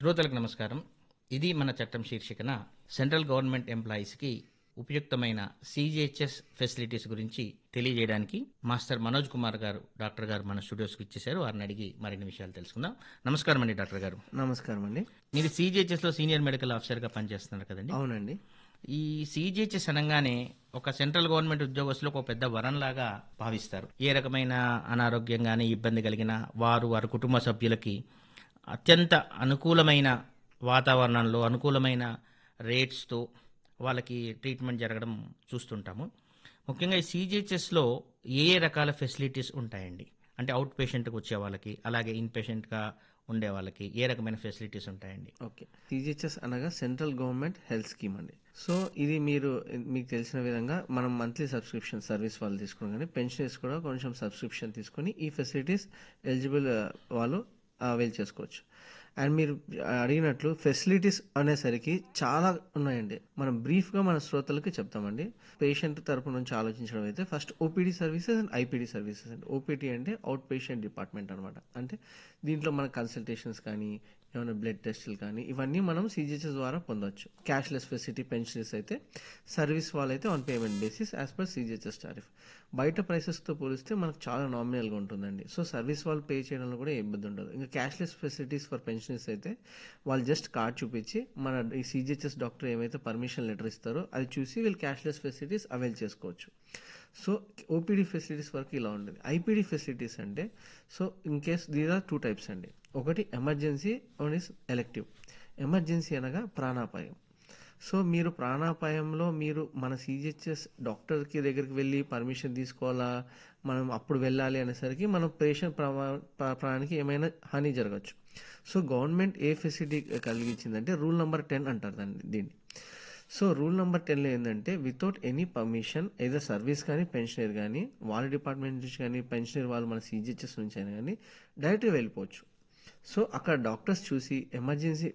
శ్రోతలకు నమస్కారం ఇది మన చట్టం శీర్షికన సెంట్రల్ గవర్నమెంట్ ఎంప్లాయీస్కి ఉపయుక్తమైన సీజీహెచ్ఎస్ ఫెసిలిటీస్ గురించి తెలియజేయడానికి మాస్టర్ మనోజ్ కుమార్ గారు డాక్టర్ గారు మన స్టూడియోస్కి ఇచ్చేశారు వారిని అడిగి మరిన్ని విషయాలు తెలుసుకుందాం నమస్కారం అండి డాక్టర్ గారు నమస్కారం అండి మీరు సీజీహెచ్ఎస్లో సీనియర్ మెడికల్ ఆఫీసర్గా పనిచేస్తున్నారు కదండి అవునండి ఈ సీజీహెచ్ఎస్ అనగానే ఒక సెంట్రల్ గవర్నమెంట్ ఉద్యోగస్తులకు ఒక పెద్ద వరంలాగా భావిస్తారు ఏ రకమైన అనారోగ్యం కానీ ఇబ్బంది కలిగిన వారు వారి కుటుంబ సభ్యులకి అత్యంత అనుకూలమైన వాతావరణంలో అనుకూలమైన రేట్స్తో వాళ్ళకి ట్రీట్మెంట్ జరగడం చూస్తుంటాము ముఖ్యంగా ఈ సీజీహెచ్ఎస్లో ఏ ఏ రకాల ఫెసిలిటీస్ ఉంటాయండి అంటే అవుట్ పేషెంట్కి వచ్చే వాళ్ళకి అలాగే ఇన్ పేషెంట్గా ఉండే వాళ్ళకి ఏ రకమైన ఫెసిలిటీస్ ఉంటాయండి ఓకే సిజిహెచ్ఎస్ అనగా సెంట్రల్ గవర్నమెంట్ హెల్త్ స్కీమ్ అండి సో ఇది మీరు మీకు తెలిసిన విధంగా మనం మంత్లీ సబ్స్క్రిప్షన్ సర్వీస్ వాళ్ళు తీసుకుని కానీ పెన్షనర్స్ కూడా కొంచెం సబ్స్క్రిప్షన్ తీసుకొని ఈ ఫెసిలిటీస్ ఎలిజిబుల్ వాళ్ళు అవైల్ చేసుకోవచ్చు అండ్ మీరు అడిగినట్లు ఫెసిలిటీస్ అనేసరికి చాలా ఉన్నాయండి మనం బ్రీఫ్గా మన శ్రోతలకి చెప్తామండి పేషెంట్ తరపు నుంచి ఆలోచించడం అయితే first OPD services and IPD services అండి ఓపీటీ అంటే అవుట్ పేషెంట్ డిపార్ట్మెంట్ అనమాట అంటే దీంట్లో మన కన్సల్టేషన్స్ కానీ ఏమైనా బ్లడ్ టెస్టులు కానీ ఇవన్నీ మనం సీజీహెచ్ఎస్ ద్వారా పొందవచ్చు క్యాష్లెస్ ఫెసిలిటీ పెన్షనర్స్ అయితే సర్వీస్ వాళ్ళైతే on payment basis as per CGHS tariff బయట ప్రైసెస్తో పోలిస్తే మనకు చాలా నామినల్గా ఉంటుందండి సో సర్వీస్ వాళ్ళు పే చేయడంలో కూడా ఏ ఇబ్బంది ఉండదు ఇంకా క్యాష్లెస్ ఫెసిలిటీస్ ఫర్ పెన్షనర్స్ అయితే వాళ్ళు జస్ట్ కార్డ్ చూపించి మన ఈ సీజీహెచ్ఎస్ డాక్టర్ ఏమైతే పర్మిషన్ లెటర్ ఇస్తారో అది చూసి వీళ్ళు క్యాష్లెస్ ఫెసిలిటీస్ అవైల్ చేసుకోవచ్చు సో ఓపీడీ ఫెసిలిటీస్ వరకు ఇలా ఉండేది ఐపీడీ ఫెసిలిటీస్ అంటే so in case these are two types అండి ఒకటి emergency one is elective emergency అనగా ప్రాణాపాయం సో మీరు ప్రాణాపాయంలో మీరు మన సీజీహెచ్ఎస్ డాక్టర్కి దగ్గరికి వెళ్ళి పర్మిషన్ తీసుకోవాలా మనం అప్పుడు వెళ్ళాలి అనేసరికి మనం పేషెంట్ ప్రాణానికి ఏమైనా హాని జరగచ్చు సో గవర్నమెంట్ ఏ ఫెసిలిటీ కలిగించిందంటే రూల్ నెంబర్ టెన్ అంటారు దాన్ని దీన్ని సో రూల్ నెంబర్ టెన్లో ఏంటంటే వితౌట్ ఎనీ పర్మిషన్ ఏదో సర్వీస్ కానీ పెన్షనర్ కానీ వాళ్ళ డిపార్ట్మెంట్ నుంచి కానీ పెన్షనర్ వాళ్ళు మన సీజీహెచ్ఎస్ నుంచి అయినా కానీ డైరెక్ట్గా వెళ్ళిపోవచ్చు సో అక్కడ డాక్టర్స్ చూసి ఎమర్జెన్సీ